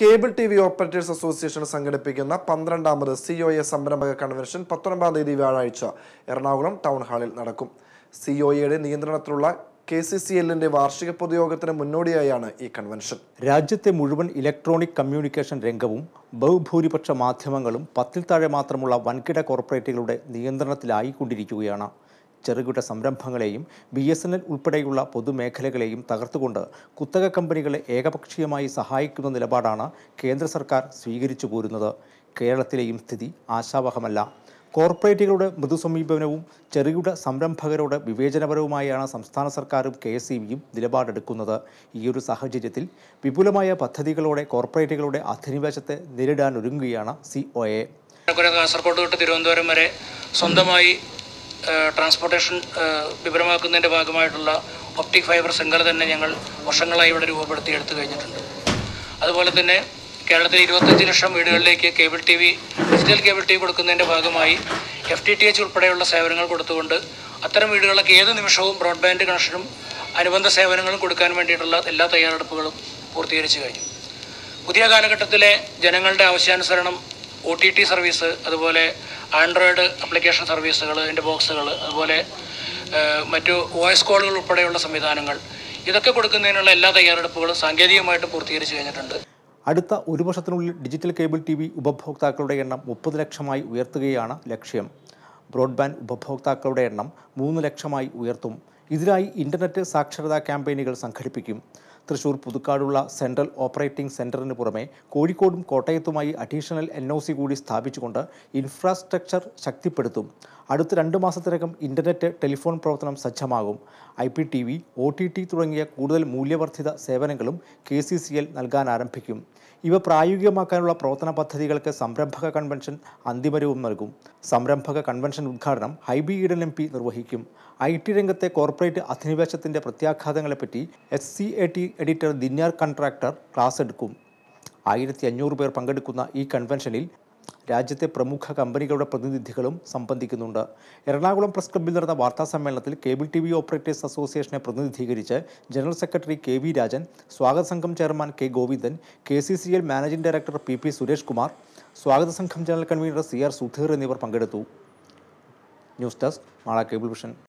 cable T V operators association സംഘടിപ്പിക്കുന്ന പന്ത്രണ്ടാമത് C O A സംരംഭക കൺവെൻഷൻ പത്തൊൻപതാം തീയതി വ്യാഴാഴ്ച എറണാകുളം ടൗൺ ഹാളിൽ നടക്കും സി ഒ എയുടെ നിയന്ത്രണത്തിലുള്ള കെ സി സി എല്ലിന്റെ വാർഷിക പൊതുയോഗത്തിന് മുന്നോടിയായാണ് ഈ കൺവെൻഷൻ രാജ്യത്തെ മുഴുവൻ ഇലക്ട്രോണിക് കമ്മ്യൂണിക്കേഷൻ രംഗവും ബഹുഭൂരിപക്ഷ മാധ്യമങ്ങളും പത്തിൽ താഴെ മാത്രമുള്ള വൻകിട കോർപ്പറേറ്റുകളുടെ നിയന്ത്രണത്തിലായിക്കൊണ്ടിരിക്കുകയാണ് ചെറുകിട സംരംഭങ്ങളെയും ബി എസ് എൻ എൽ ഉൾപ്പെടെയുള്ള പൊതുമേഖലകളെയും തകർത്തുകൊണ്ട് കുത്തക കമ്പനികളെ ഏകപക്ഷീയമായി സഹായിക്കുന്ന നിലപാടാണ് കേന്ദ്ര സർക്കാർ സ്വീകരിച്ചു പോരുന്നത് കേരളത്തിലെയും സ്ഥിതി ആശാവഹമല്ല കോർപ്പറേറ്റുകളുടെ മൃദുസമീപനവും ചെറുകിട സംരംഭകരോട് വിവേചനപരവുമായാണ് സംസ്ഥാന സർക്കാരും കെ എസ് നിലപാടെടുക്കുന്നത് ഈയൊരു സാഹചര്യത്തിൽ വിപുലമായ പദ്ധതികളോടെ കോർപ്പറേറ്റുകളുടെ അധിനിവേശത്തെ നേരിടാൻ ഒരുങ്ങുകയാണ് സി ഒ എ ഏറെക്കുറെ കാസർഗോഡ് തൊട്ട് തിരുവനന്തപുരം വരെ സ്വന്തമായി ഏഹ്, ട്രാൻസ്പോർട്ടേഷൻ ഏഹ്, വിപുലമാക്കുന്നതിൻ്റെ ഭാഗമായിട്ടുള്ള ഒപ്റ്റിക് ഫൈബർ ശൃംഖല തന്നെ ഞങ്ങൾ വർഷങ്ങളായി ഇവിടെ രൂപപ്പെടുത്തി എടുത്തു കഴിഞ്ഞിട്ടുണ്ട് അതുപോലെ തന്നെ കേരളത്തിലെ ഇരുപത്തഞ്ച് ലക്ഷം വീടുകളിലേക്ക് cable T V digital cable T V കൊടുക്കുന്നതിൻ്റെ ഭാഗമായി എഫ് ടി ടി എച്ച് ഉൾപ്പെടെയുള്ള സേവനങ്ങൾ കൊടുത്തുകൊണ്ട് അത്തരം വീടുകളിലേക്ക് ഏത് നിമിഷവും ബ്രോഡ്ബാൻഡ് കണക്ഷനും അനുബന്ധ സേവനങ്ങളും കൊടുക്കാൻ വേണ്ടിയിട്ടുള്ള എല്ലാ തയ്യാറെടുപ്പുകളും പൂർത്തീകരിച്ചു കഴിഞ്ഞു പുതിയ കാലഘട്ടത്തിലെ ജനങ്ങളുടെ ആവശ്യാനുസരണം ഒ ടി ടി സർവീസ് അതുപോലെ ആൻഡ്രോയിഡ് ആപ്ലിക്കേഷൻ സർവീസുകൾ അതിൻ്റെ ബോക്സുകൾ അതുപോലെ ഏഹ്, മറ്റു വോയിസ് കോളുകൾ ഉൾപ്പെടെയുള്ള സംവിധാനങ്ങൾ ഇതൊക്കെ കൊടുക്കുന്നതിനുള്ള എല്ലാ തയ്യാറെടുപ്പുകളും സാങ്കേതികമായിട്ട് പൂർത്തീകരിച്ചു കഴിഞ്ഞിട്ടുണ്ട് അടുത്ത ഒരു വർഷത്തിനുള്ളിൽ ഡിജിറ്റൽ കേബിൾ ടി വി ഉപഭോക്താക്കളുടെ എണ്ണം മുപ്പത് ലക്ഷമായി ഉയർത്തുകയാണ് ലക്ഷ്യം ബ്രോഡ്ബാൻഡ് ഉപഭോക്താക്കളുടെ എണ്ണം മൂന്ന് ലക്ഷമായി ഉയർത്തും ഇതിനായി ഇൻ്റർനെറ്റ് സാക്ഷരതാ ക്യാമ്പയിനുകൾ സംഘടിപ്പിക്കും തൃശൂർ പുതുക്കാടുള്ള സെൻട്രൽ ഓപ്പറേറ്റിംഗ് സെൻറ്ററിന് പുറമെ കോഴിക്കോടും കോട്ടയത്തുമായി അഡീഷണൽ എൻ ഒ സി കൂടി സ്ഥാപിച്ചുകൊണ്ട് ഇൻഫ്രാസ്ട്രക്ചർ ശക്തിപ്പെടുത്തും അടുത്ത രണ്ട് മാസത്തിനകം ഇൻ്റർനെറ്റ് ടെലിഫോൺ പ്രവർത്തനം സജ്ജമാകും I P T V O T T തുടങ്ങിയ കൂടുതൽ മൂല്യവർദ്ധിത സേവനങ്ങളും കെ സി സി എൽ നൽകാൻ ആരംഭിക്കും ഇവ പ്രായോഗികമാക്കാനുള്ള പ്രവർത്തന പദ്ധതികൾക്ക് സംരംഭക കൺവെൻഷൻ അന്തിമരൂപം നൽകും സംരംഭക കൺവെൻഷൻ ഉദ്ഘാടനം ഹൈബി ഈഡൻ എം പി നിർവഹിക്കും ഐ ടി രംഗത്തെ കോർപ്പറേറ്റ് അധിനിവേശത്തിന്റെ പ്രത്യാഘാതങ്ങളെപ്പറ്റി S C A T editor Dinyar Contractor class എടുക്കും ആയിരത്തി അഞ്ഞൂറ് പേർ പങ്കെടുക്കുന്ന ഈ കൺവെൻഷനിൽ രാജ്യത്തെ പ്രമുഖ കമ്പനികളുടെ പ്രതിനിധികളും സംബന്ധിക്കുന്നുണ്ട് എറണാകുളം പ്രസ് ക്ലബ്ബിൽ നടന്ന വാർത്താ സമ്മേളനത്തിൽ കേബിൾ ടി വി ഓപ്പറേറ്റേഴ്സ് അസോസിയേഷനെ പ്രതിനിധീകരിച്ച് general secretary K V Rajan സ്വാഗത സംഘം chairman K Govindan K C C L managing director P P Suresh Kumar സ്വാഗത സംഘം general convener C R Sudheer എന്നിവർ പങ്കെടുത്തു news desk Mala cable vision